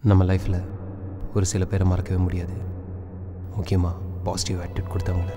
நம்ம லைஃப்பில் ஒரு சில பேரை மறக்கவே முடியாது முக்கியமாக பாசிட்டிவ் ஆட்டிடியூட் கொடுத்தவங்கள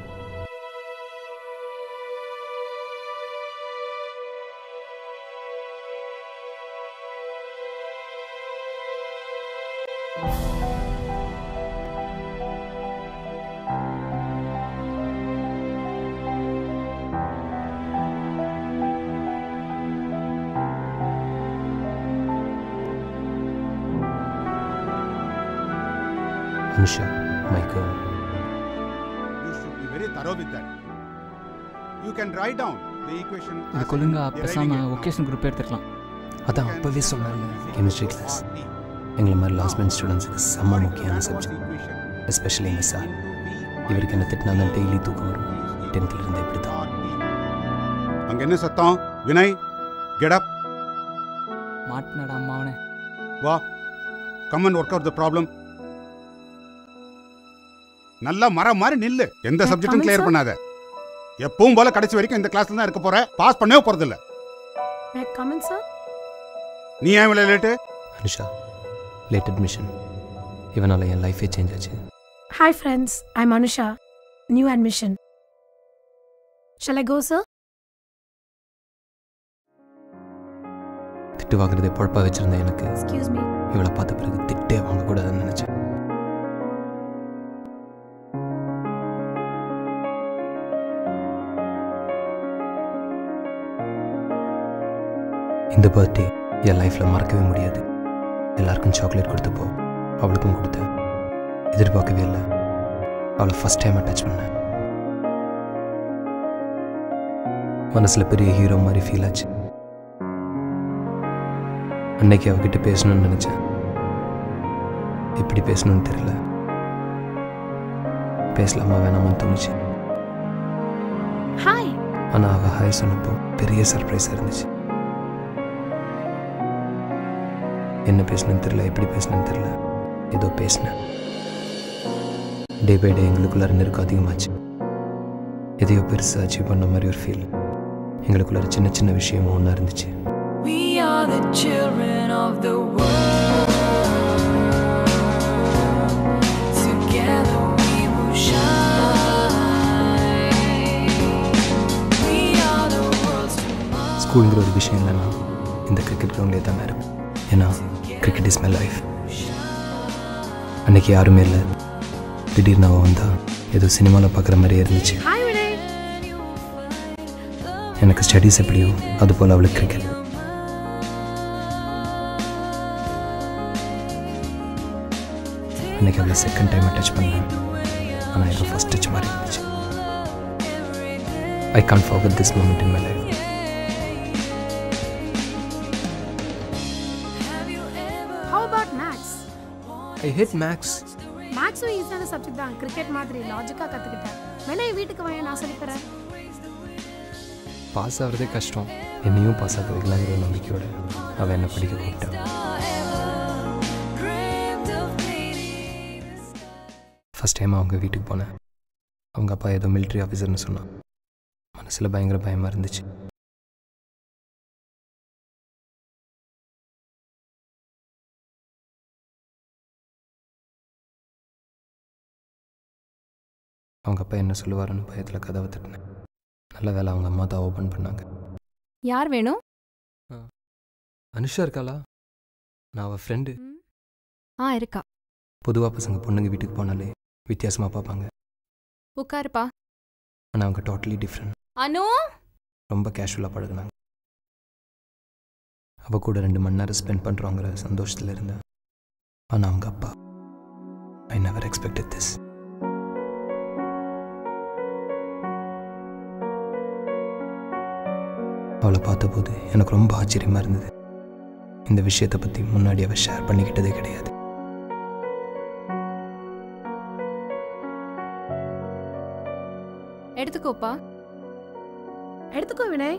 Anusha Michael You should be very thorough with that. You can write down the equation. as இதுக்கு ஒழுங்கா in deriving பேசாம it. ஒகேஷன் குரூப் எடுத்துக்கலாம் அதான் You can அப்போவே say சொன்னாங்க that chemistry equation class D. எங்களை மாதிரி லாஸ்ட் பெஞ்ச் ஸ்டூடெண்ட்ஸுக்கு செம்ம According to முக்கியமான Langford's சப்ஜெக்ட் equation, எஸ்பெஷலி இந்த சார் into V இவருக்கு என்ன திட்டினா தான் டெய்லி தூக்கம் வரும் டென்த்தில் இருந்து இப்படி தான் dot B. அங்க என்ன சத்தம் வினய் கெட் அப் மாட்டினடா அம்மாவனே வா come and work out the problem நல்லா மரம் மாதிரி நில்லு எந்த Can I சப்ஜெக்டும் come in, கிளியர் sir? பண்ணாத எப்பவும் போல கடைசி வரைக்கும் இந்த கிளாஸ்ல தான் இருக்க போற பாஸ் பண்ணவே போறது இல்ல May I come in, sir? நீ ஏன் இவ்வளவு லேட்டு அனுஷா லேட் அட்மிஷன் இவனால் என் லைஃபே சேஞ்ச் ஆச்சு Hi, friends. I'm Anusha. New admission. Shall I go, sir? திட்டு வாங்குறதே பொழப்பா வச்சிருந்த எனக்கு Excuse me. இவளை பார்த்த பிறகு திட்டே வாங்கக்கூடாதுன்னு நினச்சேன் இந்த பர்த்டே என் லைஃப்பில் மறக்கவே முடியாது எல்லாருக்கும் சாக்லேட் கொடுத்தப்போ அவளுக்கும் கொடுத்தேன் எதிர்பார்க்கவே இல்லை அவளை ஃபஸ்ட் டைம் டச் பண்ணேன் மனசில் பெரிய ஹீரோ மாதிரி ஃபீல் ஆச்சு அன்னைக்கு அவகிட்ட பேசணும்னு நினச்சேன் எப்படி பேசணும்னு தெரியல பேசலாமா வேணாமான்னு தோணுச்சு Hi. ஆனால் அவள் ஹாய் சொன்னப்போ பெரிய சர்ப்ரைஸாக இருந்துச்சு என்ன பேசணும்னு தெரியல எப்படி பேசணும்னு தெரியல ஏதோ பேசினேன் டே பை டே எங்களுக்குள்ளார நெருக்கம் அதிகமாச்சு எதையோ பெருசாக அச்சீவ் பண்ண மாதிரி ஒரு ஃபீல் எங்களுக்குள்ளார சின்ன சின்ன விஷயமும் ஒன்றா இருந்துச்சு We are the children of the world. Together we will shine. We are the world's tomorrow. ஸ்கூலுங்கிற ஒரு விஷயம் இல்லைன்னா இந்த கிரிக்கெட் கிரவுண்ட்லேயே தான் இருப்பேன் ஏன்னா கிரிக்கெட் இஸ் மை லைஃப் அன்னைக்கு யாருமே இல்லை திடீர்னு அவன் வந்தா ஏதோ சினிமாவில் பார்க்குற மாதிரியே இருந்துச்சு Hi, Vinay. எனக்கு ஸ்டடீஸ் எப்படியோ அது போல் அவளுக்கு கிரிக்கெட் அன்னைக்கு அவளை செகண்ட் டைம் டச் பண்ணேன் ஆனால் ஏதோ ஃபஸ்ட் டச் மாதிரி இருந்துச்சு I can forget this moment in my life How about Max? I hit Max மேக்ஸும் ஈஸியான சப்ஜெக்ட் தான் கிரிக்கெட் மாதிரி லாஜிக்காக கற்றுக்கிட்டேன் வேணா என் வீட்டுக்கு வாங்க நான் சொல்லித் தரேன் பாஸ் ஆகிறதே கஷ்டம் என்னையும் பாஸ் ஆக வைக்கலாங்கிற நம்பிக்கையோட அவள் என்னை படிக்க கூப்பிட்டான் Dreamed of painting the sky. First time அவங்க வீட்டுக்கு போனேன் அவங்க அப்பா ஏதோ military ஆஃபீஸர்னு சொன்னான் மனசில் பயங்கர பயமாக இருந்துச்சு அவங்க அப்பா என்ன சொல்லுவாருன்னு பயத்தில் கதவை தட்டினேன் நல்ல வேலை அவங்க அம்மா தான் ஓப்பன் பண்ணாங்க யார் வேணும் அனுஷா இருக்காளா நான் அவள் ஃப்ரெண்டு ஆ இருக்கா பொதுவாக பசங்க பொண்ணுங்க வீட்டுக்கு போனாலே வித்தியாசமாக பார்ப்பாங்க உட்காருப்பா ஆனால் அவங்க டோட்டலி டிஃப்ரெண்ட் அனு ரொம்ப கேஷுவலாக பழகுனாங்க அவ கூட ரெண்டு மணி நேரம் ஸ்பெண்ட் பண்ணுறோங்கிற சந்தோஷத்தில் இருந்தேன் ஆனால் அவங்க அப்பா ஐ நெவர் எக்ஸ்பெக்டட் திஸ் அவளை பார்த்தபோது எனக்கு ரொம்ப ஆச்சரியமாக இருந்தது இந்த விஷயத்தை பற்றி முன்னாடி அவள் ஷேர் பண்ணிக்கிட்டதே கிடையாது எடுத்துக்கோப்பா எடுத்துக்கோ வினய்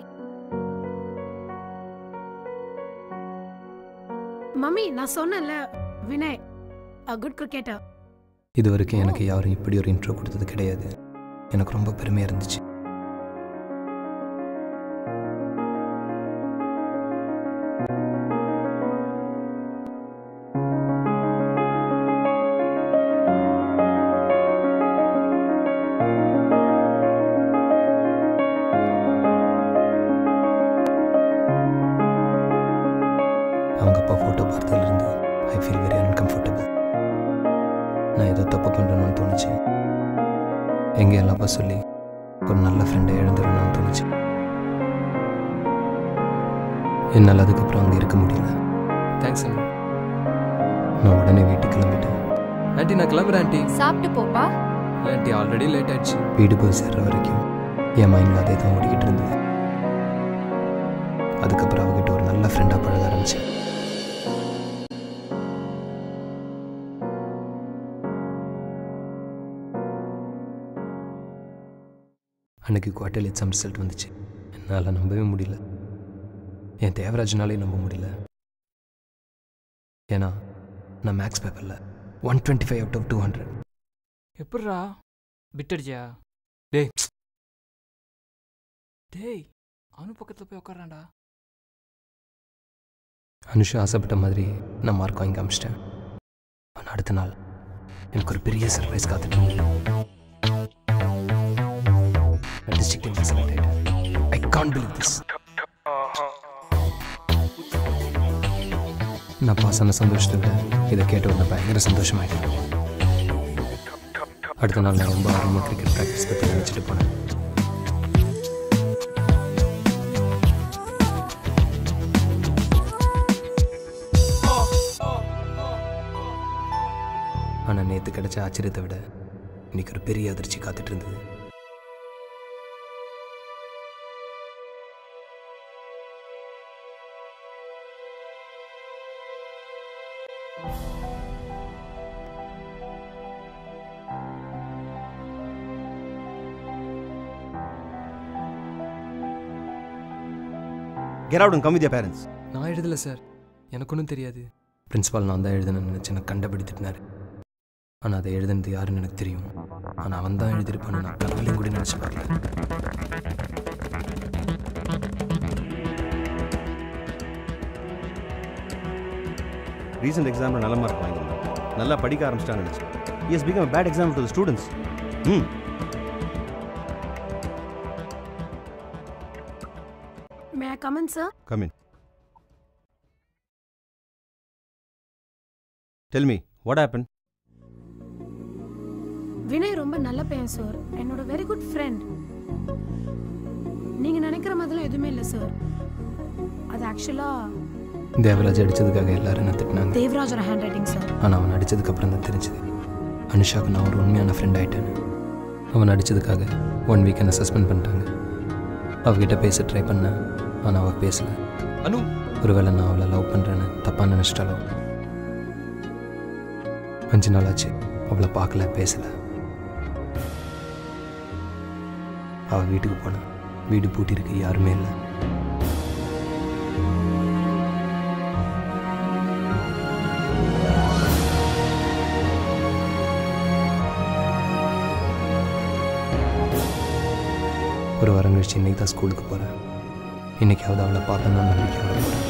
மம்மி நான் சொன்னேன்ல வினய் a குட் கிரிக்கெட்டர் இது வரைக்கும் எனக்கு யாரும் இப்படி ஒரு இன்ட்ரோ கொடுத்தது கிடையாது எனக்கு ரொம்ப பெருமையாக இருந்துச்சு அவங்க அப்பா ஃபோட்டோ பார்த்ததுலேருந்து ஐ ஃபீல் வெரி அன்கம்ஃபர்டபுள் நான் ஏதோ தப்பு பண்ணுறேன்னு தோணுச்சு எங்கே எல்லாப்பா சொல்லி ஒரு நல்ல ஃப்ரெண்டை இழந்துடணும்னு தோணுச்சு என்னால் அதுக்கப்புறம் அங்கே இருக்க முடியல தேங்க்ஸ் அண்ணா நான் உடனே வீட்டுக்கு கிளம்பிட்டேன் ஆண்டி நான் கிளம்புறேன் ஆண்டி சாப்பிட்டு போப்பா இல்லை ஆண்டி ஆல்ரெடி லேட் ஆயிடுச்சு வீடு போய் சேர்ற வரைக்கும் என் மைண்டில் அதே தான் ஓடிக்கிட்டு இருந்தது அதுக்கப்புறம் அவகிட்ட ஒரு நல்ல ஃப்ரெண்டாக பழக ஆரம்பிச்சேன் அன்னைக்கு குவார்டர்லி எக்ஸாம் ரிசல்ட் வந்துச்சு என்னால் நம்பவே முடியல என் தேவராஜனாலே நம்ப முடியல ஏன்னா நான் மேக்ஸ் பேப்பரில் one twenty five out of two hundred எப்பட்றா பிட்டடிச்சியா டேய் டேய் அவனு பக்கத்தில் போய் உட்காரான்டா அனுஷா ஆசைப்பட்ட மாதிரி நான் மார்க் வாங்கி காமிச்சிட்டேன் ஆனால் அடுத்த நாள் எனக்கு ஒரு பெரிய சர்ப்ரைஸ் காத்துட்டு டிஸ்ட்ரிக்ட் டீம் செலக்ட் ஆகிட்டேன் ஐ கான் பிலீவ் திஸ் நான் பாஸ் ஆன சந்தோஷத்தை விட இதை கேட்ட உடனே பயங்கர சந்தோஷமாயிட்டேன் அடுத்த நாள் நான் ரொம்ப ஆர்வமாக கிரிக்கெட் ப்ராக்டிஸ் பற்றி நினச்சிட்டு போனேன் ஆனால் நேற்று கிடைச்ச ஆச்சரியத்தை விட இன்னைக்கு ஒரு பெரிய அதிர்ச்சி காத்துட்டு இருந்தது Get out and come with your parents. நான் எழுதல சார் எனக்கு ஒன்றும் தெரியாது பிரின்ஸிபால் நான் தான் எழுதுனேன்னு நினச்சி எனக்கு கண்டுபிடித்திட்டினாரு ஆனால் அதை எழுதுனது யாருன்னு எனக்கு தெரியும் ஆனால் அவன் தான் எழுதியிருப்பான்னு நான் கனவுலையும் கூட நினச்சி பார்க்கல ரீசெண்ட் எக்ஸாமில் நல்ல மார்க் வாங்கியிருந்தான் நல்லா படிக்க ஆரம்பிச்சிட்டான்னு நினச்சேன் as become bad exam to the students hmm may I come in sir come in tell me what happen Vinay ரொம்ப நல்ல பையன் சார் என்னோட வெரி குட் ஃப்ரெண்ட் நீங்க நினைக்கிற மாதிரிலாம் எதுவுமே இல்லை சார் அது ஆக்சுவலா தேவராஜ் அடித்ததுக்காக எல்லாரும் என்ன திட்டினாங்க தேவராஜோட ஹேண்ட் ரைட்டிங் சார் ஆனால் அவன் அடித்ததுக்கு அப்புறம் தான் தெரிஞ்சது அனுஷாவுக்கு நான் ஒரு உண்மையான ஃப்ரெண்ட் ஆயிட்டேன்னு அவன் அடித்ததுக்காக ஒன் வீக் என்ன சஸ்பெண்ட் பண்ணிட்டாங்க அவகிட்ட பேச ட்ரை பண்ணேன் ஆனால் அவள் பேசல அனு ஒருவேளை நான் அவளை லவ் பண்ணுறேன்னு தப்பாக நினச்சிட்டாலோ அஞ்சு நாள் ஆச்சு அவளை பார்க்கல பேசல அவள் வீட்டுக்கு போனான் வீடு பூட்டியிருக்கு யாருமே இல்லை ஒரு வாரம் கழிச்சு இன்னைக்கு தான் ஸ்கூலுக்கு போகிறேன் இன்னைக்காவது அவளை பார்த்தேன்னு நம்பிக்கையோட போகிறேன்